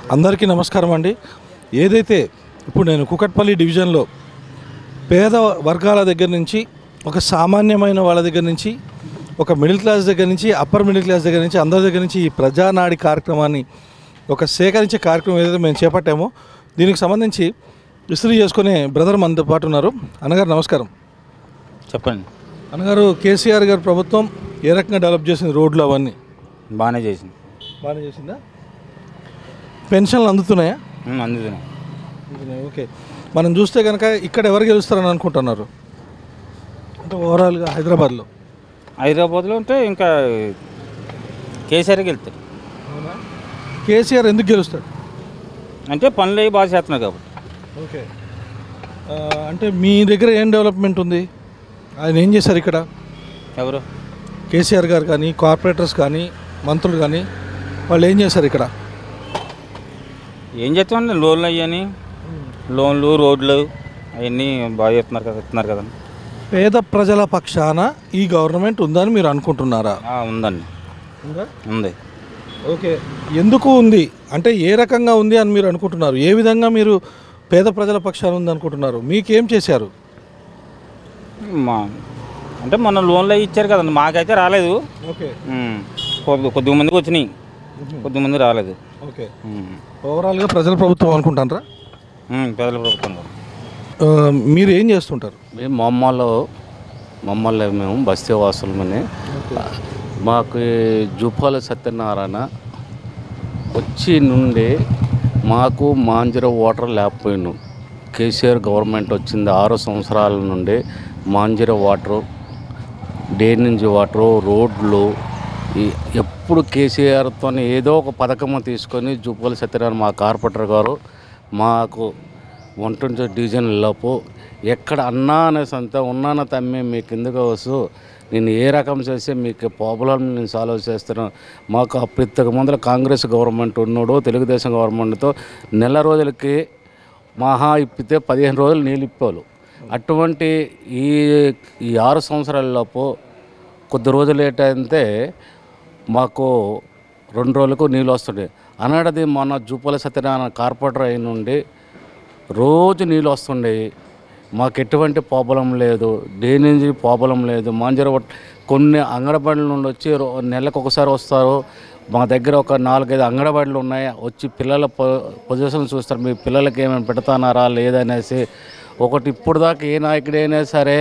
అందరికీ నమస్కారం అండి ఏదైతే ఇప్పుడు నేను కుకట్పల్లి డివిజన్లో పేద వర్గాల దగ్గర నుంచి ఒక సామాన్యమైన వాళ్ళ దగ్గర నుంచి ఒక మిడిల్ క్లాస్ దగ్గర నుంచి అప్పర్ మిడిల్ క్లాస్ దగ్గర నుంచి అందరి దగ్గర నుంచి ఈ ప్రజానాడి కార్యక్రమాన్ని ఒక సేకరించే కార్యక్రమం ఏదైతే మేము చేపట్టామో దీనికి సంబంధించి విస్తృతి చేసుకునే బ్రదర్ మనతో పాటు ఉన్నారు అన్నగారు నమస్కారం చెప్పండి అన్నగారు కేసీఆర్ గారి ప్రభుత్వం ఏ రకంగా డెవలప్ చేసింది రోడ్లు అవన్నీ బాగానే చేసింది బాగానే చేసిందా పెన్షన్లు అందుతున్నాయా ఉమ్, అందుతున్నాయి అందుతున్నాయి, ఓకే మనం చూస్తే కనుక ఇక్కడ ఎవరు గెలుస్తారని అనుకుంటున్నారు అంటే ఓవరాల్గా హైదరాబాద్లో హైదరాబాద్లో ఉంటే ఇంకా కేసీఆర్కి వెళ్తారు అవునా కేసీఆర్ ఎందుకు గెలుస్తాడు అంటే పనులు అవి బాగా చేస్తున్నారు కాబట్టి ఓకే ఆ, అంటే మీ దగ్గర ఏం డెవలప్మెంట్ ఉంది ఆయన ఏం చేశారు ఇక్కడ ఎవరు కేసీఆర్ గారు కానీ కార్పొరేటర్స్ కానీ మంత్రులు కానీ వాళ్ళు ఏం చేశారు ఇక్కడ ఏం చేస్తామండి లోన్లు అయ్యని లోన్లు రోడ్లు అవన్నీ బాగా చేస్తున్నారు కదా ఇస్తున్నారు కదా పేద ప్రజల పక్షాన ఈ గవర్నమెంట్ ఉందని మీరు అనుకుంటున్నారా ఆ, ఉందండి ఉందా ఉంది ఓకే ఎందుకు ఉంది అంటే ఏ రకంగా ఉంది అని మీరు అనుకుంటున్నారు ఏ విధంగా మీరు పేద ప్రజల పక్షాన ఉంది అనుకుంటున్నారు మీకేం చేశారు మా అంటే మొన్న లోన్లు అవి ఇచ్చారు కదండి మాకైతే రాలేదు ఓకే ఉమ్, కొద్ది కొద్ది మందికి వచ్చినాయి కొద్ది మంది రాలేదు ఓకే ఉమ్, ఓవరాల్గా ప్రజల ప్రభుత్వం అనుకుంటారా ఉమ్, పేదల ప్రభుత్వం ఆ, మీరు ఏం చేస్తుంటారు మేము మమ్మల్ని మమ్మల్ని మేము బస్తీ వాసులమని మాకు ఈ జుప్పాల సత్యనారాయణ వచ్చి నుండి మాకు మాంజర వాటర్ లేకపోయినాం కేసీఆర్ గవర్నమెంట్ వచ్చింది ఆరు సంవత్సరాల నుండి మాంజర వాటరు డ్రైనేజ్ వాటరు రోడ్లు ఈ- ఎప్పుడు కేసీఆర్తో ఏదో ఒక పథకం తీసుకొని జుప్పాల సత్యనారాయణ మా కార్పొరేటర్ గారు మాకు వన్ ట్వంటీ డివిజన్ లోపు ఎక్కడ అన్నా అనేసి అంతా ఉన్నాన తమ్మి మీ కిందకు వస్తూ నేను ఏ రకం చేసి మీకు ప్రాబ్లం నేను సాల్వ్ చేస్తాను మాకు అప్పుడు ముందర కాంగ్రెస్ గవర్నమెంట్ ఉన్నాడు తెలుగుదేశం గవర్నమెంట్తో నెల రోజులకి మహా ఇప్పితే పదిహేను రోజులు నీళ్ళు ఇప్పేవాళ్ళు అటువంటి ఈ ఈ ఆరు సంవత్సరాల లోపు కొద్ది రోజులు ఏంటంటే మాకు రెండు రోజులకు నీళ్ళు వస్తుండే అనడది మన జూపల సత్యనారాయణ కార్పొరేటర్ అయిన నుండి రోజు నీళ్ళు వస్తుండేవి మాకు ఎటువంటి ప్రాబ్లం లేదు డ్రైనేజ్ ప్రాబ్లం లేదు మాంజర కొన్ని అంగడబడుల నుండి వచ్చి రో- నెలకు ఒకసారి వస్తారు మా దగ్గర ఒక నాలుగైదు అంగడబడులు ఉన్నాయి వచ్చి పిల్లల పొ- పొజిషన్ చూస్తారు మీ పిల్లలకి ఏమైనా పెడతానారా లేదనేసి ఒకటి ఇప్పుడు దాకా ఏ నాయకుడైనా సరే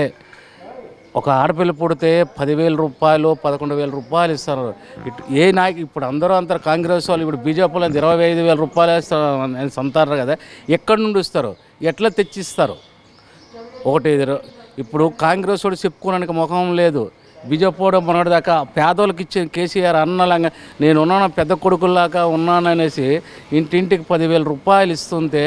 ఒక ఆడపిల్ల పుడితే పదివేల రూపాయలు పదకొండు వేల రూపాయలు ఇస్తారు ఇటు ఏ నాయకు ఇప్పుడు అందరూ అంతా కాంగ్రెస్ వాళ్ళు ఇప్పుడు బీజేపీ వాళ్ళు ఇరవై ఐదు వేల రూపాయలు ఇస్తారు అని సంతారు కదా ఎక్కడి నుండి ఇస్తారు ఎట్లా తెచ్చిస్తారు ఒకటి ఇద్దరు ఇప్పుడు కాంగ్రెస్ వాడు చెప్పుకోవడానికి ముఖం లేదు బీజేపీ వాడు మొన్నటి దాకా పేదోళ్ళకి ఇచ్చే కేసీఆర్ అన్నలాగా నేను ఉన్నాను పెద్ద కొడుకుల్లాగా ఉన్నాను అనేసి ఇంటింటికి పదివేల రూపాయలు ఇస్తుంటే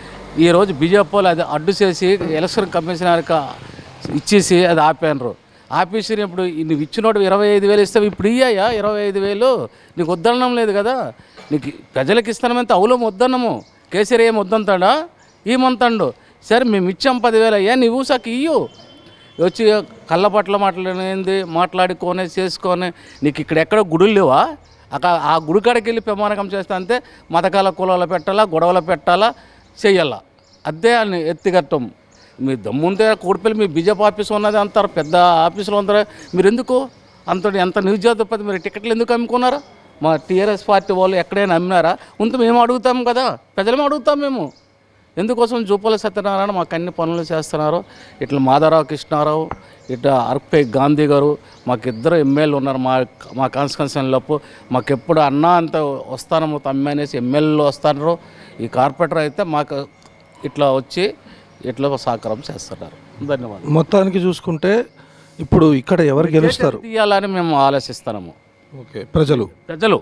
ఈరోజు బీజేపీ వాళ్ళు అది అడ్డు చేసి ఎలక్షన్ కమిషనర్కి ఇచ్చేసి అది ఆపారు ఆపేసి ఇప్పుడు ఈ నువ్వు ఇచ్చినోడు ఇరవై ఐదు వేలు ఇస్తావు ఇప్పుడు ఇయ్యాయా ఇరవై ఐదు వేలు నీకు వద్దనడం లేదు కదా నీకు ప్రజలకు ఇస్తానమంటే అవులో వద్దన్నము కేసీఆర్ ఏం వద్దంతాడా ఏమంతాడు సరే మేము ఇచ్చాం పదివేలు అయ్యా నీవు సాకు ఇయ్యు వచ్చి కళ్ళపట్ల మాట్లాడింది మాట్లాడుకొని చేసుకొని నీకు ఇక్కడ ఎక్కడ గుడులు లేవా అక్కడ ఆ గుడి కాడికి వెళ్ళి ప్రమాణకం చేస్తా అంతే మతకాల కులాలు పెట్టాలా గొడవలు పెట్టాలా చెయ్యాలా అదే అని ఎత్తిగట్టం మీ దమ్ముంటే కూడిపల్లి మీ బీజేపీ ఆఫీస్ ఉన్నది అంటారు పెద్ద ఆఫీసులో ఉంటారు మీరు ఎందుకు అంత ఎంత నిరుద్యోగపతి మీరు టికెట్లు ఎందుకు అమ్ముకున్నారు మా టీఆర్ఎస్ పార్టీ వాళ్ళు ఎక్కడైనా అమ్మినారా ఉంటే మేము అడుగుతాం కదా ప్రజలమే అడుగుతాం మేము ఎందుకోసం జూపల సత్యనారాయణ మాకు అన్ని పనులు చేస్తున్నారు ఇట్లా మాధవరావు కృష్ణారావు ఇట్లా అర్పే గాంధీ గారు మాకు ఇద్దరు ఎమ్మెల్యేలు ఉన్నారు మా మా కాన్స్టిట్యూన్సీలోపు మాకు ఎప్పుడు అన్నా అంత వస్తాను తమ్మి అనేసి ఎమ్మెల్యేలు వస్తున్నారు ఈ కార్పొరేటర్ అయితే మాకు ఇట్లా వచ్చి ఇట్లా సహకారం చేస్తున్నారు ధన్యవాదాలు మొత్తానికి చూసుకుంటే ఇప్పుడు ఇక్కడ ఎవరు గెలుస్తారు తీయాలని మేము ఆలోచిస్తున్నాము ఓకే ప్రజలు ప్రజలు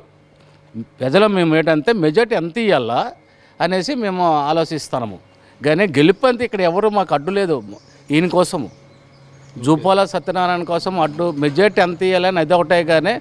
ప్రజలు మేము ఏంటంటే మెజార్టీ ఎంత ఇవ్వాలా అనేసి మేము ఆలోచిస్తున్నాము కానీ గెలుపు అంతే ఇక్కడ ఎవరు మాకు అడ్డు లేదు ఈయన కోసము జూపాల సత్యనారాయణ కోసం అడ్డు మెజార్టీ ఎంత ఇవ్వాలని అది ఒకటే కానీ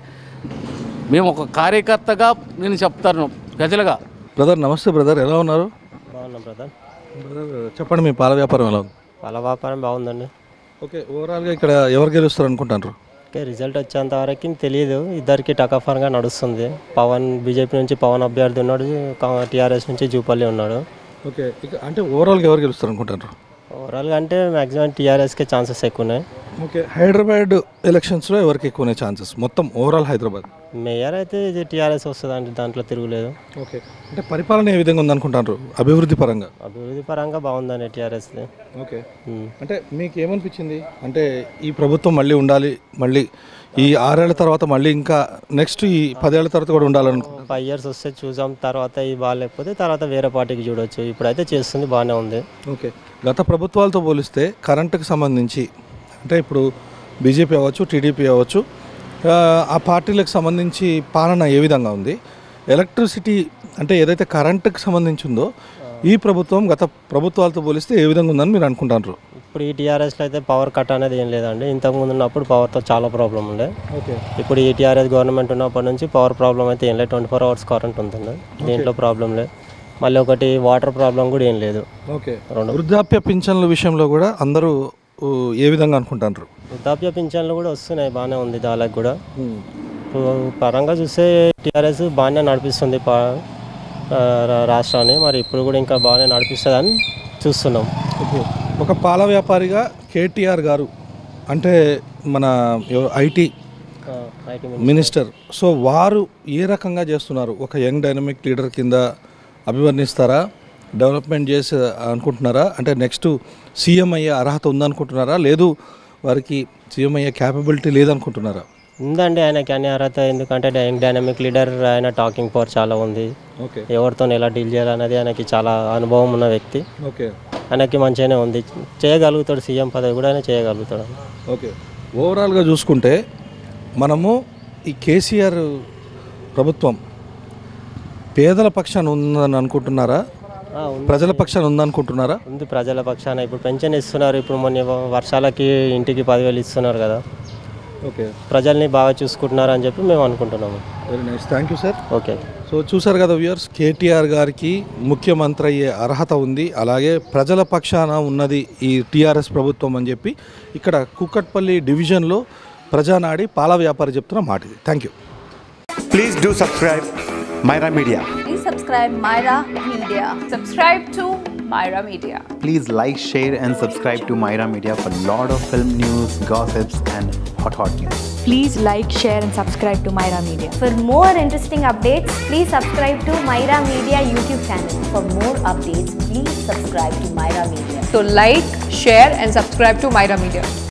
మేము ఒక కార్యకర్తగా నేను చెప్తాను ప్రజలుగా బ్రదర్ నమస్తే బ్రదర్ ఎలా ఉన్నారు బాగున్నాం బ్రదర్ బ్రదర్ చెప్పండి మీ పాల వ్యాపారం ఎలా ఉంది పాల వ్యాపారం బాగుందండి ఓకే ఓవరాల్గా ఇక్కడ ఎవరు గెలుస్తారు అనుకుంటారు ఓకే రిజల్ట్ వచ్చేంత వరకు తెలియదు ఇద్దరికి టకాఫర్గా నడుస్తుంది పవన్ బీజేపీ నుంచి పవన్ అభ్యర్థి ఉన్నాడు టీఆర్ఎస్ నుంచి జూపల్లి ఉన్నాడు ఓకే ఇక అంటే ఓవరాల్గా ఎవరు గెలుస్తారు అనుకుంటారు ఓవరాల్గా అంటే మ్యాక్సిమం టీఆర్ఎస్కే ఛాన్సెస్ ఎక్కువ ఉన్నాయి ఓకే హైదరాబాద్ ఎలక్షన్స్లో ఎవరికి ఎక్కువ ఉన్నాయి ఛాన్సెస్ మొత్తం ఓవరాల్ హైదరాబాద్ మేయర్ అయితే ఇది టీఆర్ఎస్ వస్తుందండి దాంట్లో తిరుగులేదు ఓకే అంటే పరిపాలన ఏ విధంగా ఉందనుకుంటారు అభివృద్ధి పరంగా అభివృద్ధి పరంగా బాగుందండి టీఆర్ఎస్ది ఓకే అంటే మీకు ఏమనిపించింది అంటే ఈ ప్రభుత్వం మళ్ళీ ఉండాలి మళ్ళీ ఈ ఆరేళ్ల తర్వాత మళ్ళీ ఇంకా నెక్స్ట్ ఈ పదేళ్ల తర్వాత కూడా ఉండాలను ఫైవ్ ఇయర్స్ వస్తే చూసాం తర్వాత ఈ బాగాలేకపోతే తర్వాత వేరే పార్టీకి చూడొచ్చు ఇప్పుడైతే చేస్తుంది బాగానే ఉంది ఓకే గత ప్రభుత్వాలతో పోలిస్తే కరెంటుకు సంబంధించి అంటే ఇప్పుడు బీజేపీ అవ్వచ్చు టీడీపీ అవ్వచ్చు ఆ, ఆ పార్టీలకు సంబంధించి పాలన ఏ విధంగా ఉంది ఎలక్ట్రిసిటీ అంటే ఏదైతే కరెంటుకు సంబంధించి ఉందో ఈ ప్రభుత్వం గత ప్రభుత్వాలతో పోలిస్తే ఏ విధంగా ఉందని మీరు అనుకుంటారు ఇప్పుడు ఈ టీఆర్ఎస్లో అయితే పవర్ కట్ అనేది ఏం లేదండి ఇంతకుముందు ఉన్నప్పుడు పవర్తో చాలా ప్రాబ్లం ఉండే ఓకే ఇప్పుడు ఈ టీఆర్ఎస్ గవర్నమెంట్ ఉన్నప్పటి నుంచి పవర్ ప్రాబ్లం అయితే ఏం లేదు ట్వంటీ ఫోర్ అవర్స్ కరెంట్ ఉంటుంది దీంట్లో ప్రాబ్లం లేదు మళ్ళీ ఒకటి వాటర్ ప్రాబ్లం కూడా ఏం లేదు ఓకే రెండు వృద్ధాప్య పింఛన్ల విషయంలో కూడా అందరూ ఊ, ఏ విధంగా అనుకుంటారు వృద్ధాప్య పింఛన్లు కూడా వస్తున్నాయి బాగానే ఉంది దానికి కూడా ఇప్పుడు పరంగా చూస్తే టీఆర్ఎస్ బాగానే నడిపిస్తుంది పా ఆ, రా- రాష్ట్రాన్ని మరి ఇప్పుడు కూడా ఇంకా బాగానే నడిపిస్తుందని చూస్తున్నాం ఓకే ఒక పాల వ్యాపారిగా కేటీఆర్ గారు అంటే మన ఐటీ ఐటీ మినిస్టర్ సో వారు ఏ రకంగా చేస్తున్నారు ఒక యంగ్ డైనమిక్ లీడర్ కింద అభివర్ణిస్తారా డెవలప్మెంట్ చేసి అనుకుంటున్నారా అంటే నెక్స్ట్ సీఎం అయ్యే అర్హత ఉందనుకుంటున్నారా లేదు వారికి సీఎం అయ్యే క్యాపబిలిటీ లేదనుకుంటున్నారా ఉందండి ఆయనకి అన్ని అర్హత ఎందుకంటే డై- డైనమిక్ లీడర్ ఆయన టాకింగ్ పవర్ చాలా ఉంది ఓకే ఎవరితో ఎలా డీల్ చేయాలనేది ఆయనకి చాలా అనుభవం ఉన్న వ్యక్తి ఓకే ఆయనకి మంచిగానే ఉంది చేయగలుగుతాడు సీఎం పదవి కూడా ఆయన చేయగలుగుతాడు ఓకే ఓవరాల్గా చూసుకుంటే మనము ఈ కేసీఆర్ ప్రభుత్వం పేదల పక్షాన ఉందని అనుకుంటున్నారా ఆ, ఉంది. ప్రజల పక్షాన ఉందనుకుంటున్నారా ఉంది ప్రజల పక్షాన ఇప్పుడు పెన్షన్ ఇస్తున్నారు ఇప్పుడు మొన్న వర్షాలకి ఇంటికి పదివేలు ఇస్తున్నారు కదా ఓకే ప్రజల్ని బాగా చూసుకుంటున్నారు అని చెప్పి మేము అనుకుంటున్నాము very nice thank you sir okay so చూసారు కదా వ్యూయర్స్ కేటీఆర్ గారికి ముఖ్యమంత్రి అయ్యే అర్హత ఉంది అలాగే ప్రజల పక్షాన ఉన్నది ఈ టీఆర్ఎస్ ప్రభుత్వం అని చెప్పి ఇక్కడ కుక్కట్పల్లి డివిజన్లో ప్రజానాడి పాల వ్యాపారి చెప్తున్న మాట ఇది thank you Please do subscribe Myra Media. Please subscribe Myra Media. Subscribe to Myra Media. Please like, share, and subscribe to Myra Media for lot of film news, gossips, and hot hot news. Please like, share, and subscribe to Myra Media. For more interesting updates, please subscribe to Myra Media YouTube channel. For more updates, please subscribe to Myra Media. So like, share and subscribe to Myra Media.